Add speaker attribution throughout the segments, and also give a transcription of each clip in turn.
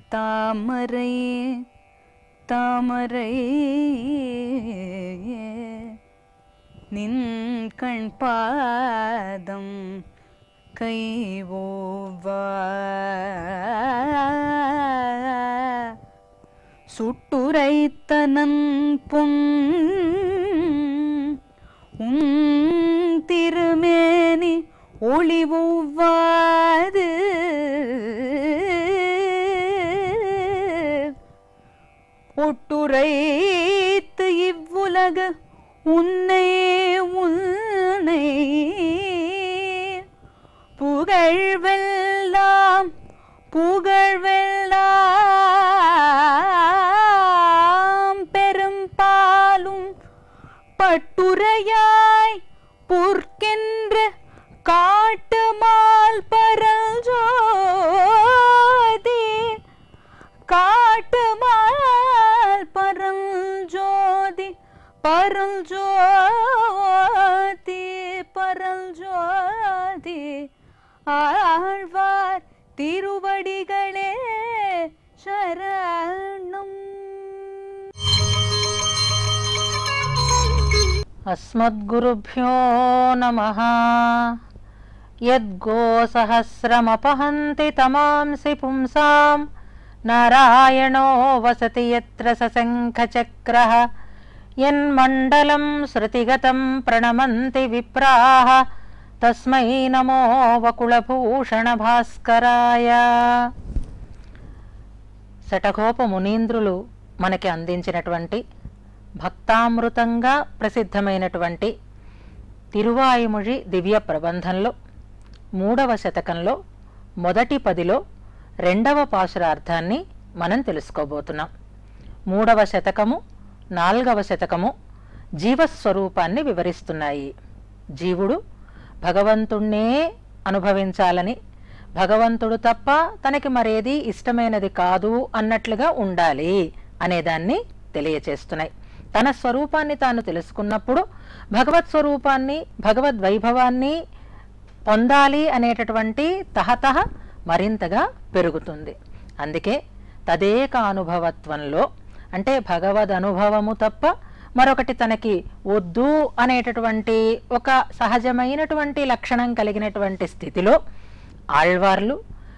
Speaker 1: தாமரை தாமரை நின் கண் பாதம் கை சுட்டுரைத்தனன் பொன் உன் திருமேனி ஒளிவுவாது ஒட்டுரைத்து இவ்வுலக உன்னை உன்னை புகழ்வெல்லாம் புகழ்வெல்லாம் பெரும்பாலும் பட்டுரையாய் பொற்கென்ற காட்டுமால் பரஞ்சோதி காட்டுமால் பரஞ்சோதி பரஞ்சோதி பரஞ்சோதி ஆழ்வார் திருவடிகளே சரணம்
Speaker 2: अस्मद्गुरुभ्यो नमः यद्गोसहस्रमपहन्ति तमांसि पुंसां नारायणो वसति यत्र सशङ्खचक्रः यन्मण्डलं श्रुतिगतं प्रणमन्ति विप्राः तस्मै नमो వకుళభూషణభాస్కరాయ శటకోప మునీంద్రులు మనకి అందించినటువంటి భక్తామృతంగా ప్రసిద్ధమైనటువంటి తిరువాయుముడి దివ్య ప్రబంధంలో మూడవ శతకంలో మొదటి పదిలో రెండవ పాసురార్థాన్ని మనం తెలుసుకోబోతున్నాం మూడవ శతకము నాల్గవ శతకము జీవస్వరూపాన్ని వివరిస్తున్నాయి జీవుడు భగవంతుణ్ణే అనుభవించాలని భగవంతుడు తప్ప తనకి మరేది ఇష్టమైనది కాదు అన్నట్లుగా ఉండాలి అనేదాన్ని తెలియచేస్తున్నాయి తన స్వరూపాన్ని తాను తెలుసుకున్నప్పుడు భగవత్ స్వరూపాన్ని భగవద్ వైభవాన్ని పొందాలి అనేటటువంటి తహతహ మరింతగా పెరుగుతుంది అందుకే తదేక అనుభవత్వంలో అంటే భగవద్ అనుభవము తప్ప మరొకటి తనకి వద్దు అనేటటువంటి ఒక సహజమైనటువంటి లక్షణం కలిగినటువంటి స్థితిలో ఆళ్వార్లు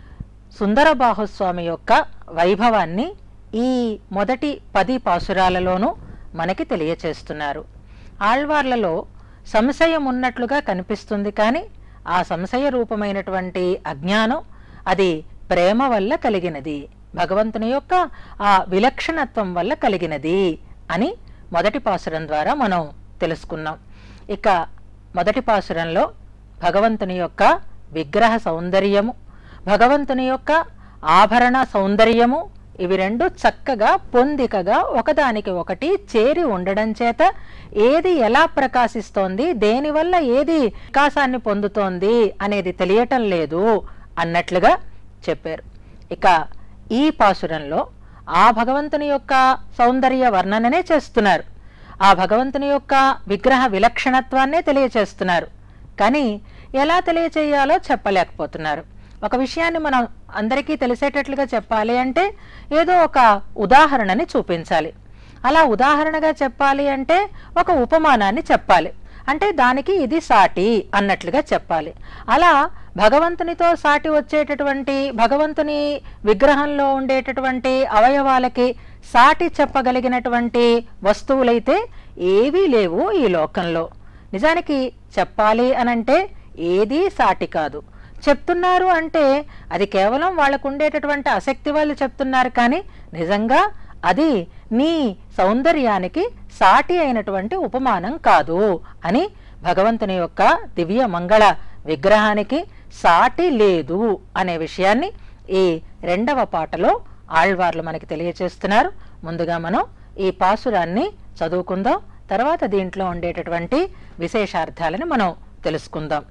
Speaker 2: సుందర బాహుస్వామి యొక్క వైభవాన్ని ఈ మొదటి పది పాసురాలలోనూ మనకి తెలియచేస్తున్నారు ఆళ్వార్లలో సంశయం ఉన్నట్లుగా కనిపిస్తుంది కానీ ఆ సంశయ రూపమైనటువంటి అజ్ఞానం అది ప్రేమ వల్ల కలిగినది భగవంతుని యొక్క ఆ విలక్షణత్వం వల్ల కలిగినది అని మొదటి పాసురం ద్వారా మనం తెలుసుకున్నాం ఇక మొదటి పాసురంలో భగవంతుని యొక్క విగ్రహ సౌందర్యము భగవంతుని యొక్క ఆభరణ సౌందర్యము ఇవి రెండు చక్కగా పొందికగా ఒకదానికి ఒకటి చేరి ఉండడం చేత ఏది ఎలా ప్రకాశిస్తోంది దేనివల్ల ఏది వికాసాన్ని పొందుతోంది అనేది తెలియటం లేదు అన్నట్లుగా చెప్పారు ఇక ఈ పాసురంలో ఆ భగవంతుని యొక్క సౌందర్య వర్ణననే చేస్తున్నారు ఆ భగవంతుని యొక్క విగ్రహ విలక్షణత్వాన్నే తెలియచేస్తున్నారు కానీ ఎలా తెలియచేయాలో చెప్పలేకపోతున్నారు ఒక విషయాన్ని మనం అందరికీ తెలిసేటట్లుగా చెప్పాలి అంటే ఏదో ఒక ఉదాహరణని చూపించాలి అలా ఉదాహరణగా చెప్పాలి అంటే ఒక ఉపమానాన్ని చెప్పాలి అంటే దానికి ఇది సాటి అన్నట్లుగా చెప్పాలి అలా భగవంతునితో సాటి వచ్చేటటువంటి భగవంతుని విగ్రహంలో ఉండేటటువంటి అవయవాలకి సాటి చెప్పగలిగినటువంటి వస్తువులైతే ఏవీ లేవు ఈ లోకంలో నిజానికి చెప్పాలి అనంటే ఏదీ సాటి కాదు చెప్తున్నారు అంటే అది కేవలం వాళ్ళకు ఉండేటటువంటి ఆసక్తి వాళ్ళు చెప్తున్నారు కానీ నిజంగా అది నీ సౌందర్యానికి సాటి అయినటువంటి ఉపమానం కాదు అని భగవంతుని యొక్క దివ్య మంగళ విగ్రహానికి సాటి లేదు అనే విషయాన్ని ఈ రెండవ పాటలో ఆళ్వార్లు మనకి తెలియచేస్తున్నారు ముందుగా మనం ఈ పాసురాన్ని చదువుకుందాం తర్వాత దీంట్లో ఉండేటటువంటి విశేషార్థాలను మనం తెలుసుకుందాం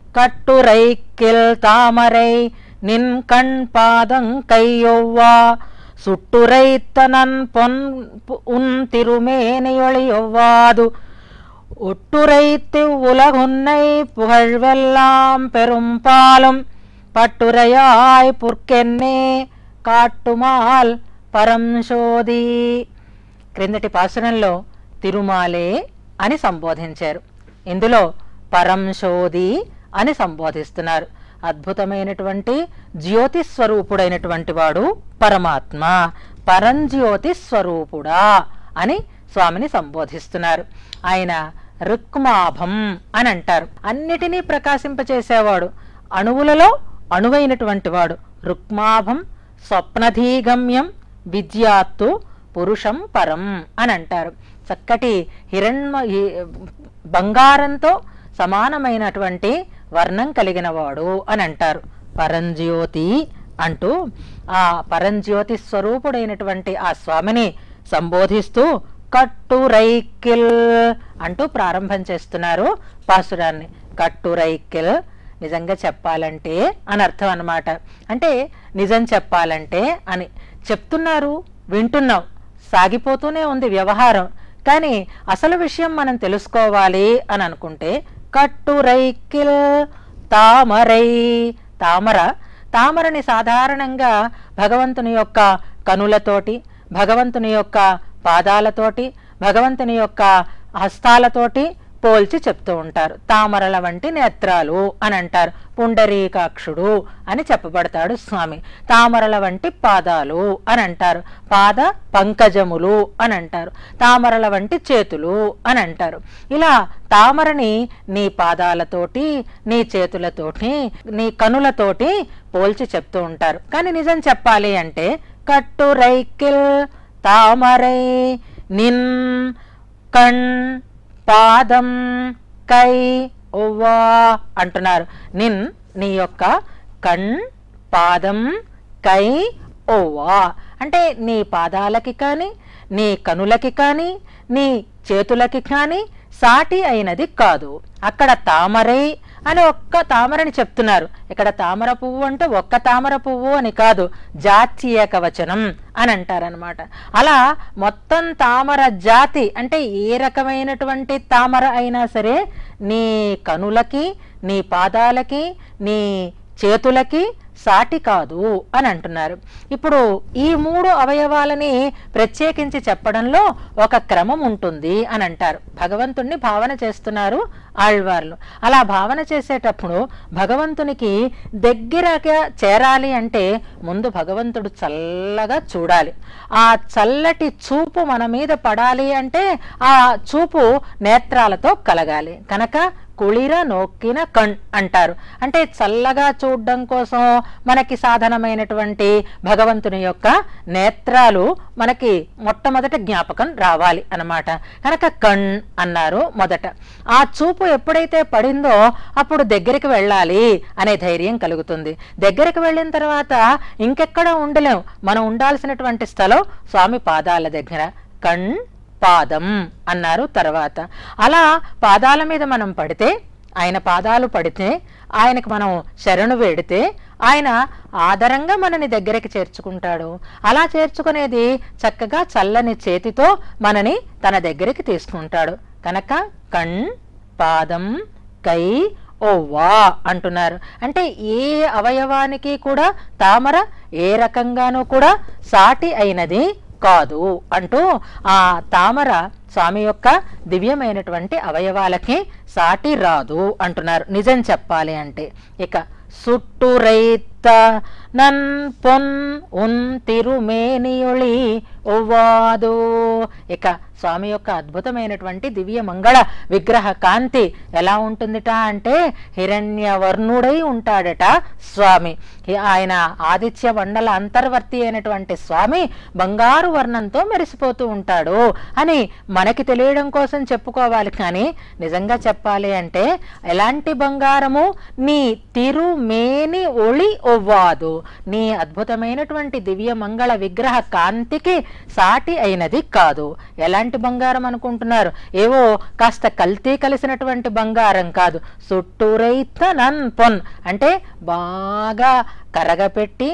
Speaker 2: கட்டுரைக்கில் தாமரை நின் கண் பாதங் கையொவ்வா சுட்டுரைத்தனன் பொன் உன் திருமேனியொளியொவ்வாது ஒட்டுரைத்து உலகுன்னை புகழ்வெல்லாம் பெரும்பாலும் பட்டுரையாய் புற்கென்னே కాట్టుమాల్ పరంశోది క్రిందటి పాసురంలో తిరుమాలే అని సంబోధించారు ఇందులో పరంశోది అని సంబోధిస్తున్నారు అద్భుతమైనటువంటి జ్యోతి స్వరూపుడైనటువంటి వాడు పరమాత్మ పరంజ్యోతి స్వరూపుడా అని స్వామిని సంబోధిస్తున్నారు ఆయన రుక్మాభం అని అంటారు అన్నిటినీ ప్రకాశింపచేసేవాడు అణువులలో అణువైనటువంటి వాడు రుక్మాభం స్వప్నధీగమ్యం విద్యాత్తు పురుషం పరం అని అంటారు చక్కటి హిరణ్మ హి- బంగారంతో సమానమైనటువంటి వర్ణం కలిగిన వాడు అని అంటారు పరంజ్యోతి అంటూ ఆ పరంజ్యోతి స్వరూపుడైనటువంటి ఆ స్వామిని సంబోధిస్తూ కట్టురైకిల్ అంటూ ప్రారంభం చేస్తున్నారు పాసురాన్ని కట్టురైకిల్ నిజంగా చెప్పాలంటే అని అర్థం అన్నమాట అంటే నిజం చెప్పాలంటే అని చెప్తున్నారు వింటున్నాం సాగిపోతూనే ఉంది వ్యవహారం కానీ అసలు విషయం మనం తెలుసుకోవాలి అని అనుకుంటే కట్టురైకిల్ తామరై తామర తామరని సాధారణంగా భగవంతుని యొక్క కనులతోటి భగవంతుని యొక్క పాదాలతోటి భగవంతుని యొక్క హస్తాలతోటి పోల్చి చెప్తూ ఉంటారు తామరల వంటి నేత్రాలు అని అంటారు పుండరీకాక్షుడు అని చెప్పబడతాడు స్వామి తామరల వంటి పాదాలు అని అంటారు పాద పంకజములు అని అంటారు తామరల వంటి చేతులు అని అంటారు ఇలా తామరని నీ పాదాలతోటి నీ చేతులతోటి నీ కనులతోటి పోల్చి చెప్తూ ఉంటారు కానీ నిజం చెప్పాలి అంటే కట్టు రైకిల్ తామరై నిన్ కణ్ పాదం కై ఒవ్వా అంటున్నారు నిన్ నీ యొక్క కణ్ పాదం కై ఓవా అంటే నీ పాదాలకి కానీ నీ కనులకి కానీ నీ చేతులకి కానీ సాటి అయినది కాదు అక్కడ తామరై అని ఒక్క తామరని చెప్తున్నారు ఇక్కడ తామర పువ్వు అంటే ఒక్క తామర పువ్వు అని కాదు జాతీయక వచనం అని అంటారనమాట అలా మొత్తం తామర జాతి అంటే ఏ రకమైనటువంటి తామర అయినా సరే నీ కనులకి నీ పాదాలకి నీ చేతులకి సాటి కాదు అని అంటున్నారు ఇప్పుడు ఈ మూడు అవయవాలని ప్రత్యేకించి చెప్పడంలో ఒక క్రమం ఉంటుంది అని అంటారు భగవంతుణ్ణి భావన చేస్తున్నారు ఆళ్వార్లు అలా భావన చేసేటప్పుడు భగవంతునికి దగ్గరగా చేరాలి అంటే ముందు భగవంతుడు చల్లగా చూడాలి ఆ చల్లటి చూపు మన మీద పడాలి అంటే ఆ చూపు నేత్రాలతో కలగాలి కనుక కుళిర నొక్కిన కణ్ అంటారు అంటే చల్లగా చూడడం కోసం మనకి సాధనమైనటువంటి భగవంతుని యొక్క నేత్రాలు మనకి మొట్టమొదట జ్ఞాపకం రావాలి అన్నమాట కనుక కణ్ అన్నారు మొదట ఆ చూపు ఎప్పుడైతే పడిందో అప్పుడు దగ్గరికి వెళ్ళాలి అనే ధైర్యం కలుగుతుంది దగ్గరికి వెళ్ళిన తర్వాత ఇంకెక్కడ ఉండలేం మనం ఉండాల్సినటువంటి స్థలం స్వామి పాదాల దగ్గర కణ్ పాదం అన్నారు తర్వాత అలా పాదాల మీద మనం పడితే ఆయన పాదాలు పడితే ఆయనకు మనం శరణు వేడితే ఆయన ఆదరంగా మనని దగ్గరికి చేర్చుకుంటాడు అలా చేర్చుకునేది చక్కగా చల్లని చేతితో మనని తన దగ్గరికి తీసుకుంటాడు కనుక కణ్ పాదం కై ఓ వా అంటున్నారు అంటే ఏ అవయవానికి కూడా తామర ఏ రకంగానూ కూడా సాటి అయినది కాదు అంటూ ఆ తామర స్వామి యొక్క దివ్యమైనటువంటి అవయవాలకి సాటి రాదు అంటున్నారు నిజం చెప్పాలి అంటే ఇక సుట్టురైత నన్ పొన్ ఉన్ తిరుమేనియుళి ఒవ్వాదు ఇక స్వామి యొక్క అద్భుతమైనటువంటి దివ్య మంగళ విగ్రహ కాంతి ఎలా ఉంటుందిట అంటే హిరణ్యవర్ణుడై ఉంటాడట స్వామి ఈ- ఆయన ఆదిత్య మండల అంతర్వర్తి అయినటువంటి స్వామి బంగారు వర్ణంతో మెరిసిపోతూ ఉంటాడు అని మనకి తెలియడం కోసం చెప్పుకోవాలి కానీ నిజంగా చెప్పాలి అంటే ఎలాంటి బంగారము నీ తిరుమేని ఒళి ఒవ్వాదు నీ అద్భుతమైనటువంటి దివ్య మంగళ విగ్రహ కాంతికి సాటి అయినది కాదు ఎలాంటి బంగారం అనుకుంటున్నారు ఏవో కాస్త కల్తీ కలిసినటువంటి బంగారం కాదు సుట్టురైత నన్ పొన్ అంటే బాగా కరగపెట్టి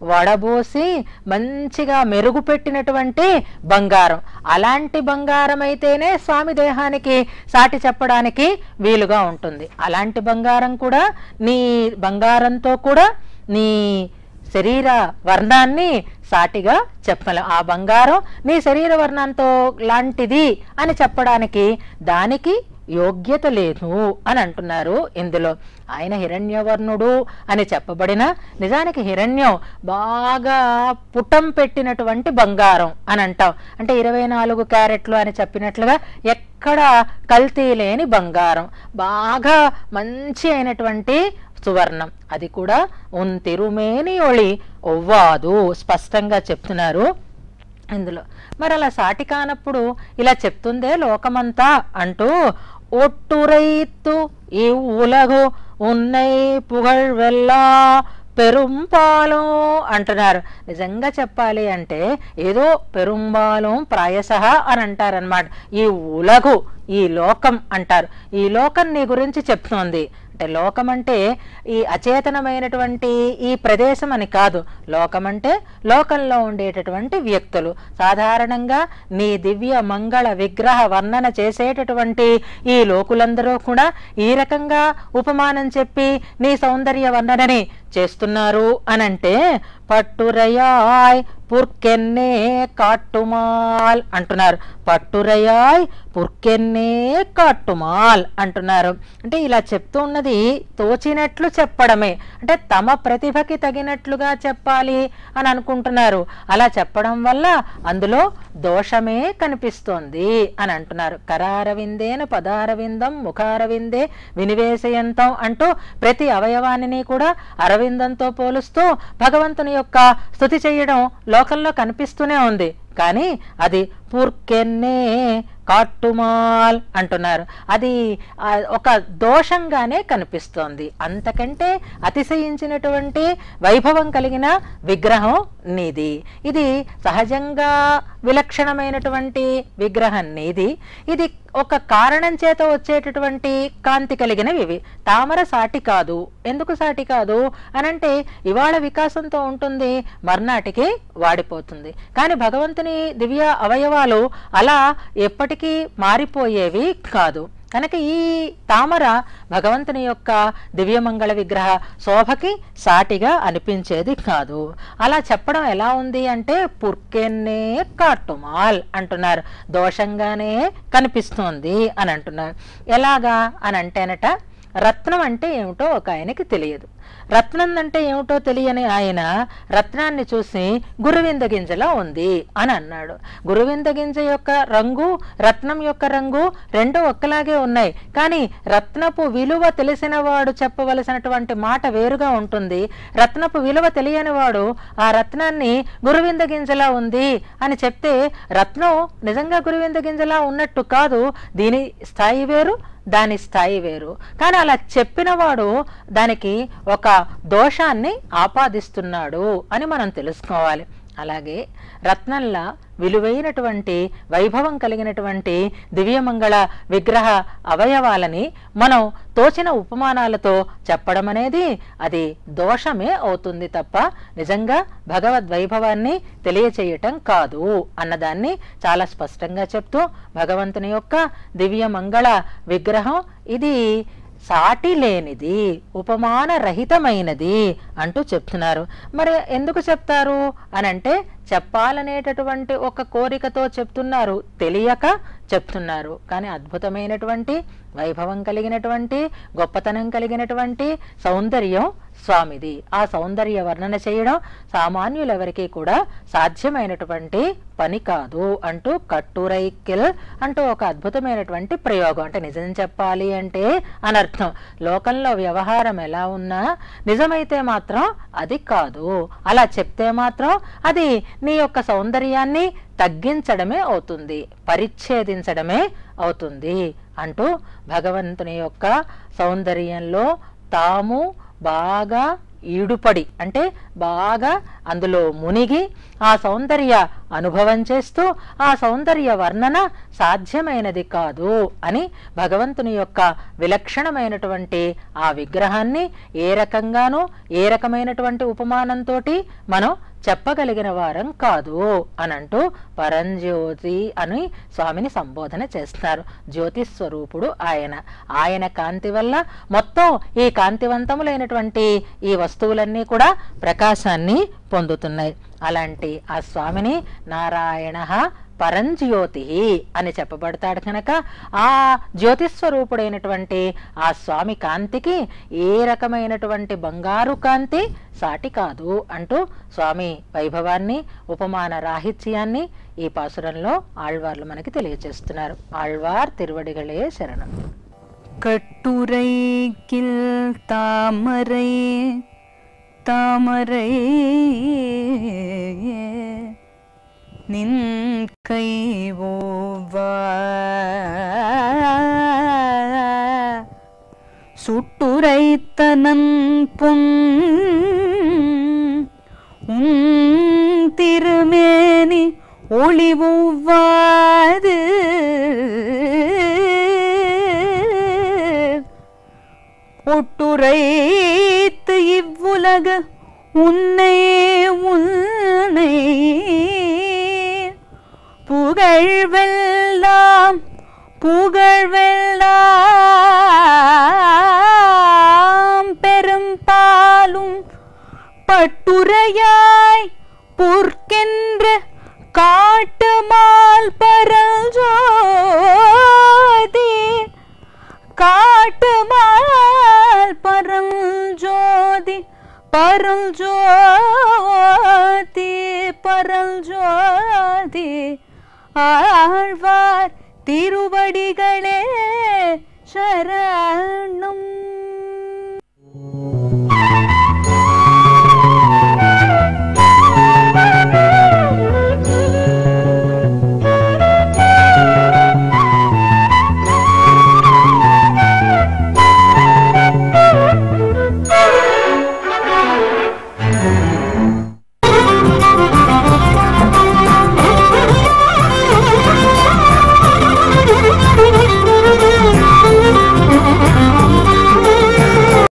Speaker 2: వడబోసి మంచిగా మెరుగు పెట్టినటువంటి బంగారం అలాంటి బంగారం అయితేనే స్వామి దేహానికి సాటి చెప్పడానికి వీలుగా ఉంటుంది అలాంటి బంగారం కూడా నీ బంగారంతో కూడా నీ శరీర వర్ణాన్ని సాటిగా చెప్పలేం ఆ బంగారం నీ శరీర వర్ణంతో లాంటిది అని చెప్పడానికి దానికి యోగ్యత లేదు అని అంటున్నారు ఇందులో ఆయన హిరణ్యవర్ణుడు అని చెప్పబడిన నిజానికి హిరణ్యం బాగా పుటం పెట్టినటువంటి బంగారం అని అంటాం అంటే ఇరవై నాలుగు క్యారెట్లు అని చెప్పినట్లుగా ఎక్కడ కల్తీ లేని బంగారం బాగా మంచి అయినటువంటి సువర్ణం అది కూడా ఉన్ తిరుమేని ఒళి ఒవ్వాదు స్పష్టంగా చెప్తున్నారు ఇందులో మరి అలా సాటి కానప్పుడు ఇలా చెప్తుందే లోకమంతా అంటూ ఒట్టురైత్తు ఈ ఉలగు ఉన్నై పుగழ்వెల్లా పెరుంపాలం అంటున్నారు నిజంగా చెప్పాలి అంటే ఏదో పెరుంబాలం ప్రాయస అని అంటారనమాట ఈ ఉలగు ఈ లోకం అంటారు ఈ లోకం నీ గురించి చెప్తోంది అంటే లోకం అంటే ఈ అచేతనమైనటువంటి ఈ ప్రదేశం అని కాదు లోకం అంటే లోకంలో ఉండేటటువంటి వ్యక్తులు సాధారణంగా నీ దివ్య మంగళ విగ్రహ వర్ణన చేసేటటువంటి ఈ లోకులందరూ కూడా ఈ రకంగా ఉపమానం చెప్పి నీ సౌందర్య వర్ణనని చేస్తున్నారు అనంటే పట్టురయాయ్ పుర్కెన్నే కాట్టుమాల్ అంటున్నారు పట్టురయాయ్ పుర్కెన్నే కాట్టుమాల్ అంటున్నారు అంటే ఇలా చెప్తూ ఉన్నది తోచినట్లు చెప్పడమే అంటే తమ ప్రతిభకి తగినట్లుగా చెప్పాలి అని అనుకుంటున్నారు అలా చెప్పడం వల్ల అందులో దోషమే కనిపిస్తోంది అని అంటున్నారు కరారవిందేన పదారవిందం ముఖారవిందే వినివేశయంతం అంటూ ప్రతి అవయవాన్ని కూడా అరవిందంతో పోలుస్తూ భగవంతుని యొక్క స్థుతి చేయడం లోకంలో కనిపిస్తూనే ఉంది కానీ అది పూర్కెన్నే కాట్టుమాల్ అంటున్నారు అది ఆ, ఒక దోషంగానే కనిపిస్తోంది అంతకంటే అతిశయించినటువంటి వైభవం కలిగిన విగ్రహం నీది ఇది సహజంగా విలక్షణమైనటువంటి విగ్రహం నీది ఇది ఒక కారణం చేత వచ్చేటటువంటి కాంతి కలిగినవి ఇవి తామర సాటి కాదు ఎందుకు సాటి కాదు అనంటే ఇవాళ వికాసంతో ఉంటుంది మర్నాటికి వాడిపోతుంది కానీ భగవంతుని దివ్య అవయవాలు అలా ఎప్పటికీ మారిపోయేవి కాదు కనుక ఈ తామర భగవంతుని యొక్క దివ్యమంగళ విగ్రహ శోభకి సాటిగా అనిపించేది కాదు అలా చెప్పడం ఎలా ఉంది అంటే పుర్కెన్నే కాట్టుమాల్ అంటున్నారు దోషంగానే కనిపిస్తోంది అని అంటున్నారు ఎలాగా అని అంటేనట రత్నం అంటే ఏమిటో ఒక ఆయనకి తెలియదు రత్నం అంటే ఏమిటో తెలియని ఆయన రత్నాన్ని చూసి గురువింద గింజలా ఉంది అని అన్నాడు గురువింద గింజ యొక్క రంగు రత్నం యొక్క రంగు రెండు ఒక్కలాగే ఉన్నాయి కానీ రత్నపు విలువ తెలిసిన వాడు చెప్పవలసినటువంటి మాట వేరుగా ఉంటుంది రత్నపు విలువ తెలియని వాడు ఆ రత్నాన్ని గురువింద గింజలా ఉంది అని చెప్తే రత్నం నిజంగా గురువింద గింజలా ఉన్నట్టు కాదు దీని స్థాయి వేరు దాని స్థాయి వేరు కానీ అలా చెప్పినవాడు దానికి ఒక దోషాన్ని ఆపాదిస్తున్నాడు అని మనం తెలుసుకోవాలి అలాగే రత్నంలా విలువైనటువంటి వైభవం కలిగినటువంటి దివ్యమంగళ విగ్రహ అవయవాలని మనం తోచిన ఉపమానాలతో చెప్పడం అనేది అది దోషమే అవుతుంది తప్ప నిజంగా భగవద్ వైభవాన్ని తెలియచేయటం కాదు అన్నదాన్ని చాలా స్పష్టంగా చెప్తూ భగవంతుని యొక్క దివ్యమంగళ విగ్రహం ఇది సాటి లేనిది ఉపమాన రహితమైనది అంటూ చెప్తున్నారు మరి ఎందుకు చెప్తారు అని అంటే చెప్పాలనేటటువంటి ఒక కోరికతో చెప్తున్నారు తెలియక చెప్తున్నారు కానీ అద్భుతమైనటువంటి వైభవం కలిగినటువంటి గొప్పతనం కలిగినటువంటి సౌందర్యం స్వామిది ఆ సౌందర్య వర్ణన చేయడం సామాన్యులెవరికీ కూడా సాధ్యమైనటువంటి పని కాదు అంటూ కట్టురైకిల్ అంటూ ఒక అద్భుతమైనటువంటి ప్రయోగం అంటే నిజం చెప్పాలి అంటే అనర్థం లోకంలో వ్యవహారం ఎలా ఉన్నా నిజమైతే మాత్రం అది కాదు అలా చెప్తే మాత్రం అది నీ యొక్క సౌందర్యాన్ని తగ్గించడమే అవుతుంది పరిచ్ఛేదించడమే అవుతుంది అంటూ భగవంతుని యొక్క సౌందర్యంలో తాము బాగా ఈడుపడి అంటే బాగా అందులో మునిగి ఆ సౌందర్య అనుభవం చేస్తూ ఆ సౌందర్య వర్ణన సాధ్యమైనది కాదు అని భగవంతుని యొక్క విలక్షణమైనటువంటి ఆ విగ్రహాన్ని ఏ రకంగానూ ఏ రకమైనటువంటి ఉపమానంతో మనం చెప్పగలిగిన వారం కాదు అనంటూ పరంజ్యోతి అని స్వామిని సంబోధన చేస్తున్నారు జ్యోతి స్వరూపుడు ఆయన ఆయన కాంతి వల్ల మొత్తం ఈ కాంతివంతములైనటువంటి ఈ వస్తువులన్నీ కూడా ప్రకాశాన్ని పొందుతున్నాయి అలాంటి ఆ స్వామిని నారాయణ పరంజ్యోతి అని చెప్పబడతాడు కనుక ఆ జ్యోతిస్వరూపుడైనటువంటి ఆ స్వామి కాంతికి ఏ రకమైనటువంటి బంగారు కాంతి సాటి కాదు అంటూ స్వామి వైభవాన్ని ఉపమాన రాహిత్యాన్ని ఈ పాసురంలో ఆళ్వార్లు మనకి తెలియజేస్తున్నారు ఆళ్వార్ తిరువడిగలే శరణం
Speaker 1: கட்டுரைக்கில் தாமரை தாமரை நின் கை சுட்டுரைத்தனன் பொன் உன் திருமேனி ஒளிவுவாது ஒட்டுரைத்து இவ்வுலக உன்னை உன்னை புகழ்வெல்லாம் புகழ்வெல்லாம் பெரும்பாலும் பட்டுரையாய் பொற்கென்ற காட்டுமால் பரஞ்சோதி காட்டுமால் பரஞ்சோதி பரஞ்சோதி பரஞ்சோதி ஆழ்வார் திருவடிகளே சரணம்